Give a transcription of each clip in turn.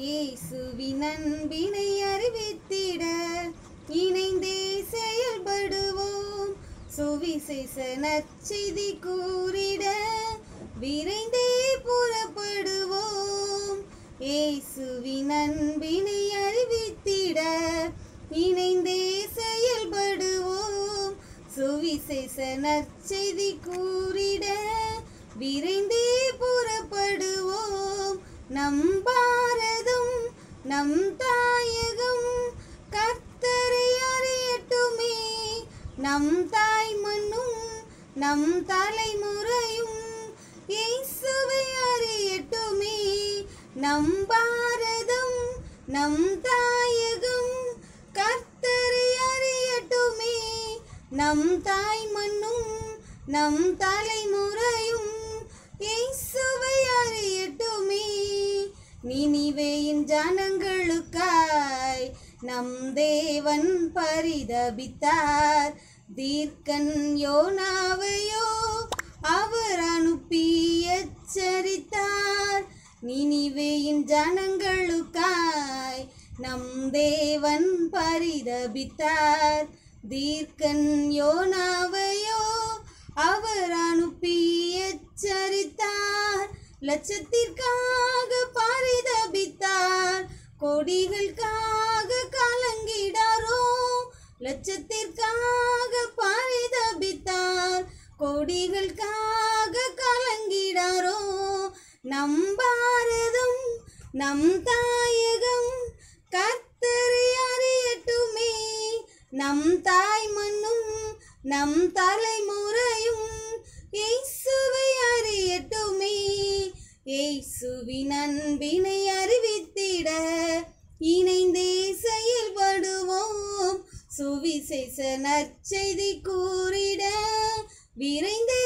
இயேசுவின் அன்பினை அறிவித்திட இணைந்தே செயல்படுவோம் சுவிசேஷ நற்செய்தி கூறிட விரைந்தே புறப்படுவோம் இயேசுவின் அன்பினை அறிவித்திட இணைந்தே செயல்படுவோம் சுவிசேஷ நற்செய்தி கூறிட விரைந்தே புறப்படுவோம் நம் பாரதம் நம் தாயகம் கர்த்தரை அறியட்டுமே நம் தாய் மண்ணும் நம் தலைமுறையும் இயேசுவை அறியட்டுமே நம் பாரதம் நம் தாயகம் கர்த்தரை அறியட்டுமே நம் தாய் மண்ணும் நம் தலைமுறையும் இயேசுவை அறியட்டுமே நினிவேயின் ஜனங்களுக்காய் நம் தேவன் பரிதபித்தார் தீர்க்கன் யோனாவையோ அவர் அனுப்பி எச்சரித்தார் நினிவேயின் ஜனங்களுக்காய் நம் தேவன் பரிதபித்தார் தீர்க்கன் யோனாவையோ அவர் அனுப்பி எச்சரித்தார் லட்சத்திற்காக பரிதபித்தார் கொடிகளுக்காக கலங்கிடாரோ லட்சத்திற்காக பரிதபித்தார் கொடிகளுக்காக கலங்கிடாரோ நம் பாரதம் நம் தாயகம் கர்த்தரை அறியட்டுமே நம் தாய் மண்ணும் நம் தலைமுறையும் இயேசுவை அறியட்டுமே இயேசுவின் அன்பினை அறிவித்திட இணைந்தே செயல்படுவோம் சுவிசேஷ நற்செய்தி கூறிட விரைந்தே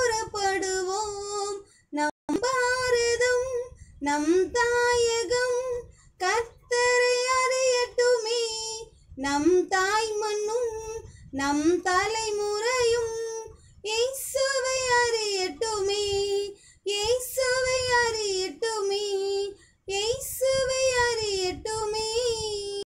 புறப்படுவோம் நம் பாரதம் நம் தாயகம் கர்த்தரை அறியட்டுமே நம் தாய் மண்ணும் நம் தலை